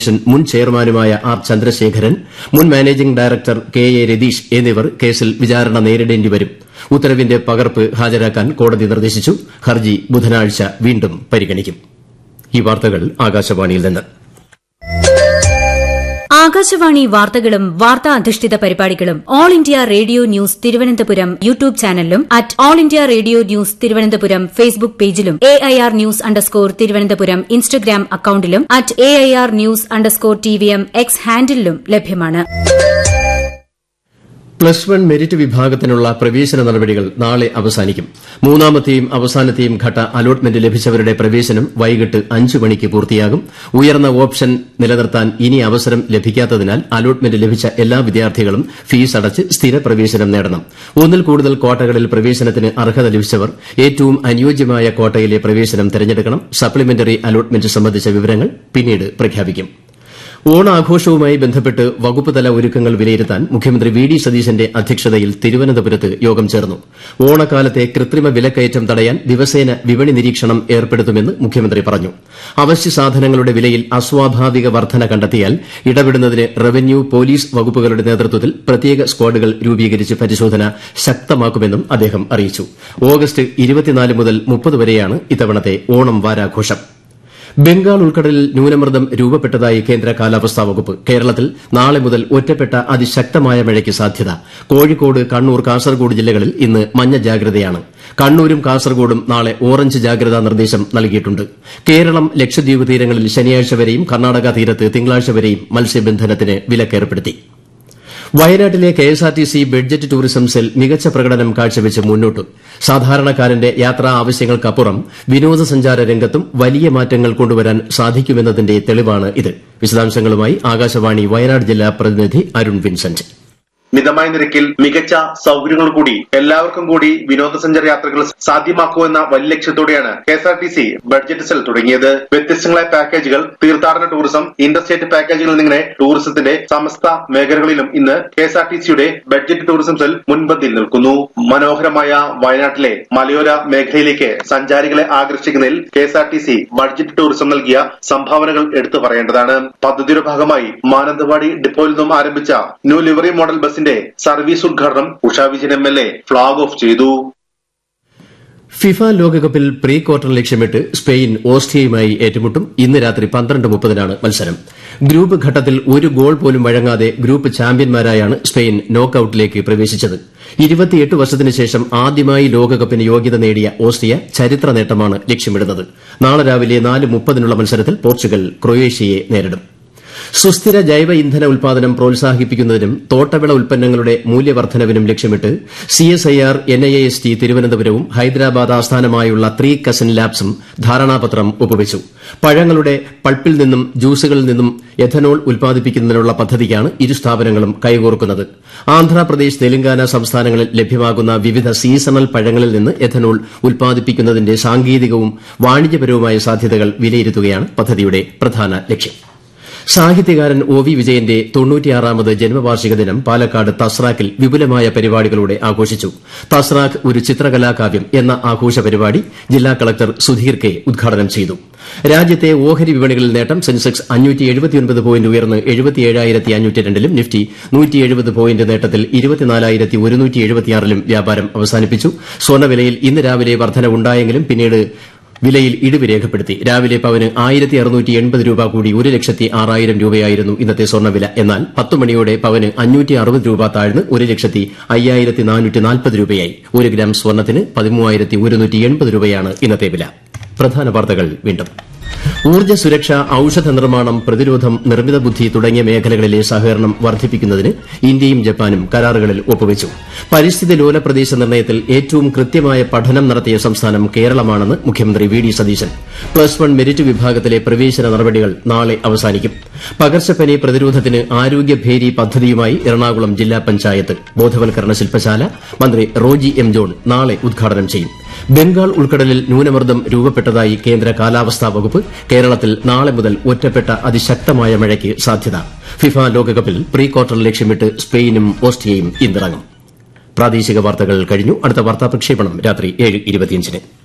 commission മുൻ ചെയർമാനുമായ R Chandrasekharan മുൻ managing director K A Ratheesh എന്നിവർ കേസിൽ വിചാരണ നേരിടേണ്ടി വരും ഉത്തരവിന്റെ പകർപ്പ് ഹാജരാക്കാൻ കോടതി നിർദ്ദേശിച്ചു ഹർജി ബുധനാഴ്ച വീണ്ടും പരിഗണിക്കും ഈ വാർത്തകൾ ആകാശവാണിയിൽ നിന്ന് ആകാശവാണി വാർത്തകളും വാർത്താ അധിഷ്ഠിത പരിപാടികളും all India radio news Thiruvananthapuram YouTube ചാനലിലും at all India radio news Thiruvananthapuram Facebook പേജിലും A I R news underscore Thiruvananthapuram Instagram അക്കൌണ്ടിലും at A I R news underscore T V M X ഹാൻഡിലും ലഭ്യമാണ് പ്ലസ് വൺ മെരിറ്റ് വിഭാഗത്തിനുള്ള പ്രവേശന നടപടികൾ നാളെ അവസാനിക്കും മൂന്നാമത്തെയും അവസാനത്തെയും ഘട്ട അലോട്ട്മെന്റ് ലഭിച്ചവരുടെ പ്രവേശനം വൈകിട്ട് അഞ്ച് മണിക്ക് പൂർത്തിയാകും ഉയർന്ന ഓപ്ഷൻ നിലനിർത്താൻ ഇനി അവസരം ലഭിക്കാത്തതിനാൽ അലോട്ട്മെന്റ് ലഭിച്ച എല്ലാ വിദ്യാർത്ഥികളും ഫീസ് അടച്ച് സ്ഥിര പ്രവേശനം നേടണം ഒന്നിൽ കൂടുതൽ കോട്ടകളിൽ പ്രവേശനത്തിന് അർഹത ലഭിച്ചവർ ഏറ്റവും അനുയോജ്യമായ കോട്ടയിലെ പ്രവേശനം തിരഞ്ഞെടുക്കണം സപ്ലിമെന്ററി അലോട്ട്മെന്റ് സംബന്ധിച്ച വിവരങ്ങൾ പിന്നീട് പ്രഖ്യാപിക്കും ഓണാഘോഷവുമായി ബന്ധപ്പെട്ട് വകുപ്പുതല ഒരുക്കങ്ങൾ വിലയിരുത്താൻ മുഖ്യമന്ത്രി വി ഡി സതീശന്റെ അധ്യക്ഷതയിൽ തിരുവനന്തപുരത്ത് യോഗം ചേർന്നു ഓണക്കാലത്തെ കൃത്രിമ വിലക്കയറ്റം തടയാൻ ദിവസേന വിപണി നിരീക്ഷണം ഏർപ്പെടുത്തുമെന്ന് മുഖ്യമന്ത്രി പറഞ്ഞു അവശ്യ സാധനങ്ങളുടെ വിലയിൽ അസ്വാഭാവിക വർധന കണ്ടെത്തിയാൽ ഇടപെടുന്നതിന് റവന്യൂ പോലീസ് വകുപ്പുകളുടെ നേതൃത്വത്തിൽ പ്രത്യേക സ്ക്വാഡുകൾ രൂപീകരിച്ച് പരിശോധന ശക്തമാക്കുമെന്നും അദ്ദേഹം അറിയിച്ചു ഓഗസ്റ്റ് മുതൽ മുപ്പത് വരെയാണ് ഇത്തവണത്തെ ഓണം വാരാഘോഷം ബംഗാൾ ഉൾക്കടലിൽ ന്യൂനമർദ്ദം രൂപപ്പെട്ടതായി കേന്ദ്ര കാലാവസ്ഥാ വകുപ്പ് കേരളത്തിൽ നാളെ മുതൽ ഒറ്റപ്പെട്ട അതിശക്തമായ മഴയ്ക്ക് സാധ്യത കോഴിക്കോട് കണ്ണൂർ കാസർഗോഡ് ജില്ലകളിൽ ഇന്ന് മഞ്ഞ ജാഗ്രതയാണ് കണ്ണൂരും കാസർഗോഡും നാളെ ഓറഞ്ച് ജാഗ്രതാ നിർദ്ദേശം നൽകിയിട്ടുണ്ട് കേരളം ലക്ഷദ്വീപ് തീരങ്ങളിൽ ശനിയാഴ്ച വരെയും കർണാടക തീരത്ത് തിങ്കളാഴ്ച വരെയും മത്സ്യബന്ധനത്തിന് വിലക്കേർപ്പെടുത്തി വയനാട്ടിലെ കെഎസ്ആർടിസി ബഡ്ജറ്റ് ടൂറിസം സെൽ മികച്ച പ്രകടനം കാഴ്ചവെച്ച് മുന്നോട്ട് സാധാരണക്കാരന്റെ യാത്രാ ആവശ്യങ്ങൾക്കപ്പുറം വിനോദസഞ്ചാര രംഗത്തും വലിയ മാറ്റങ്ങൾ കൊണ്ടുവരാൻ സാധിക്കുമെന്നതിന്റെ തെളിവാണ് ഇത് വിശദാംശങ്ങളുമായി ആകാശവാണി വയനാട് ജില്ലാ പ്രതിനിധി അരുൺ വിൻസെന്റ് മിതമായ നിരക്കിൽ മികച്ച സൗകര്യങ്ങൾ കൂടി എല്ലാവർക്കും കൂടി വിനോദസഞ്ചാര യാത്രകൾ സാധ്യമാക്കൂ എന്ന വലിയ ലക്ഷ്യത്തോടെയാണ് K S R T C budget cell തുടങ്ങിയത് വ്യത്യസ്തങ്ങളായ പാക്കേജുകൾ തീർത്ഥാടന ടൂറിസം ഇന്റർസ്റ്റേറ്റ് പാക്കേജുകൾ എന്നിങ്ങനെ ടൂറിസത്തിന്റെ സമസ്ത മേഖലകളിലും ഇന്ന് കെ എസ് ആർ ടി സിയുടെ ബഡ്ജറ്റ് ടൂറിസം സെൽ മുൻപന്തിയിൽ നിൽക്കുന്നു മനോഹരമായ വയനാട്ടിലെ മലയോര മേഖലയിലേക്ക് സഞ്ചാരികളെ ആകർഷിക്കുന്നതിൽ K S R T C budget tourism നൽകിയ സംഭാവനകൾ എടുത്തു പറയേണ്ടതാണ് പദ്ധതിയുടെ ഭാഗമായി മാനന്തവാടി ഡിപ്പോയിൽ നിന്നും ആരംഭിച്ച ന്യൂ ലിവറി മോഡൽ ബസിന്റെ സർവീസ് ഉദ്ഘാടനം Usha Vijayan M L A flag off ചെയ്തു ഫിഫ ലോകകപ്പിൽ പ്രീ ക്വാർട്ടർ ലക്ഷ്യമിട്ട് സ്പെയിൻ ഓസ്ട്രിയയുമായി ഏറ്റുമുട്ടും ഇന്ന് രാത്രി പന്ത്രണ്ട് മുപ്പതിനാണ് മത്സരം ഗ്രൂപ്പ് ഘട്ടത്തിൽ ഒരു ഗോൾ പോലും വഴങ്ങാതെ ഗ്രൂപ്പ് ചാമ്പ്യന്മാരായാണ് സ്പെയിൻ നോക്കൌട്ടിലേക്ക് പ്രവേശിച്ചത് ഇരുപത്തിയെട്ട് വർഷത്തിന് ശേഷം ആദ്യമായി ലോകകപ്പിന് യോഗ്യത നേടിയ ഓസ്ട്രിയ ചരിത്ര നേട്ടമാണ് ലക്ഷ്യമിടുന്നത് നാളെ രാവിലെ നാല് മുപ്പതിനുള്ള മത്സരത്തിൽ പോർച്ചുഗൽ ക്രൊയേഷ്യയെ നേരിടും സുസ്ഥിര ജൈവ ഇന്ധന ഉൽപാദനം പ്രോത്സാഹിപ്പിക്കുന്നതിനും തോട്ടവിള ഉൽപ്പന്നങ്ങളുടെ മൂല്യവർദ്ധനവിനും ലക്ഷ്യമിട്ട് സിഎസ്ഐആർ എൻഐഎഎസ് ടി തിരുവനന്തപുരവും ഹൈദരാബാദ് ആസ്ഥാനമായുള്ള ത്രീ കസൻ ലാബ്സും ധാരണാപത്രം ഒപ്പുവച്ചു പഴങ്ങളുടെ പൾപ്പിൽ നിന്നും ജ്യൂസുകളിൽ നിന്നും എഥനോൾ ഉൽപ്പാദിപ്പിക്കുന്നതിനുള്ള പദ്ധതിക്കാണ് ഇരു സ്ഥാപനങ്ങളും കൈകോർക്കുന്നത് ആന്ധ്രാപ്രദേശ് തെലങ്കാന സംസ്ഥാനങ്ങളിൽ ലഭ്യമാകുന്ന വിവിധ സീസണൽ പഴങ്ങളിൽ നിന്ന് എഥനോൾ ഉൽപ്പാദിപ്പിക്കുന്നതിന്റെ സാങ്കേതികവും വാണിജ്യപരവുമായ സാധ്യതകൾ വിലയിരുത്തുകയാണ് പദ്ധതിയുടെ പ്രധാന ലക്ഷ്യം സാഹിത്യകാരൻ ഒ വി വിജയന്റെ തൊണ്ണൂറ്റിയാറാമത് ജന്മവാർഷിക ദിനം പാലക്കാട് തസ്രാക്കിൽ വിപുലമായ പരിപാടികളോടെ ആഘോഷിച്ചു തസ്രാക്ക് ഒരു ചിത്രകലാകാവ്യം എന്ന ആഘോഷ പരിപാടി ജില്ലാ കളക്ടർ സുധീർ കെ ഉദ്ഘാടനം ചെയ്തു രാജ്യത്തെ ഓഹരി വിപണികളിൽ നേട്ടം സെൻസെക്സ് പോയിന്റ് ഉയർന്ന് ലും നിഫ്റ്റി പോയിന്റ് നേട്ടത്തിൽ ലും വ്യാപാരം അവസാനിപ്പിച്ചു സ്വർണ്ണവിലയിൽ ഇന്ന് രാവിലെ വർധനവുണ്ടായെങ്കിലും പിന്നീട് വിലയിൽ ഇടിവ് രേഖപ്പെടുത്തി രാവിലെ പവന് ആയിരത്തി അറുന്നൂറ്റി എൺപത് രൂപ കൂടി ഒരു ലക്ഷത്തി ആറായിരം രൂപയായിരുന്നു ഇന്നത്തെ സ്വർണ്ണവില എന്നാൽ പത്ത് മണിയോടെ പവന് അഞ്ഞൂറ്റി അറുപത് രൂപ താഴ്ന്ന് ഒരു ലക്ഷത്തി അയ്യായിരത്തി നാനൂറ്റി നാൽപ്പത് രൂപയായി ഒരു ഗ്രാം സ്വർണ്ണത്തിന് പതിമൂവായിരത്തി ഒരുന്നൂറ്റി എൺപത് രൂപയാണ് ഇന്നത്തെ വില പ്രധാന വാർത്തകൾ വീണ്ടും ഊർജ്ജ സുരക്ഷ ഔഷധ നിർമ്മാണം പ്രതിരോധം നിർമ്മിത ബുദ്ധി തുടങ്ങിയ മേഖലകളിലെ സഹകരണം വർദ്ധിപ്പിക്കുന്നതിന് ഇന്ത്യയും ജപ്പാനും കരാറുകളിൽ ഒപ്പുവച്ചു പരിസ്ഥിതി ലോല പ്രദേശ നിർണ്ണയത്തിൽ ഏറ്റവും കൃത്യമായ പഠനം നടത്തിയ സംസ്ഥാനം കേരളമാണെന്ന് മുഖ്യമന്ത്രി V D Satheesan plus one merit വിഭാഗത്തിലെ പ്രവേശന നടപടികൾ നാളെ അവസാനിക്കും പകർച്ചപ്പനി പ്രതിരോധത്തിന് ആരോഗ്യഭേരി പദ്ധതിയുമായി എറണാകുളം ജില്ലാ പഞ്ചായത്ത് ബോധവൽക്കരണ ശില്പശാല മന്ത്രി റോജി എം ജോൺ നാളെ ഉദ്ഘാടനം ചെയ്യും ബംഗാൾ ഉൾക്കടലിൽ ന്യൂനമർദ്ദം രൂപപ്പെട്ടതായി കേന്ദ്ര കാലാവസ്ഥാ വകുപ്പ് കേരളത്തിൽ നാളെ മുതൽ ഒറ്റപ്പെട്ട അതിശക്തമായ മഴയ്ക്ക് സാധ്യത ഫിഫ ലോകകപ്പിൽ പ്രീ ക്വാർട്ടർ ലക്ഷ്യമിട്ട് സ്പെയിനും ഓസ്ട്രിയയും ഇന്നിറങ്ങും പ്രാദേശിക വാർത്തകൾ കഴിഞ്ഞു അടുത്ത വാർത്താ പ്രക്ഷേപണം രാത്രി ഏഴ് ഇരുപത്തിയഞ്ചിന്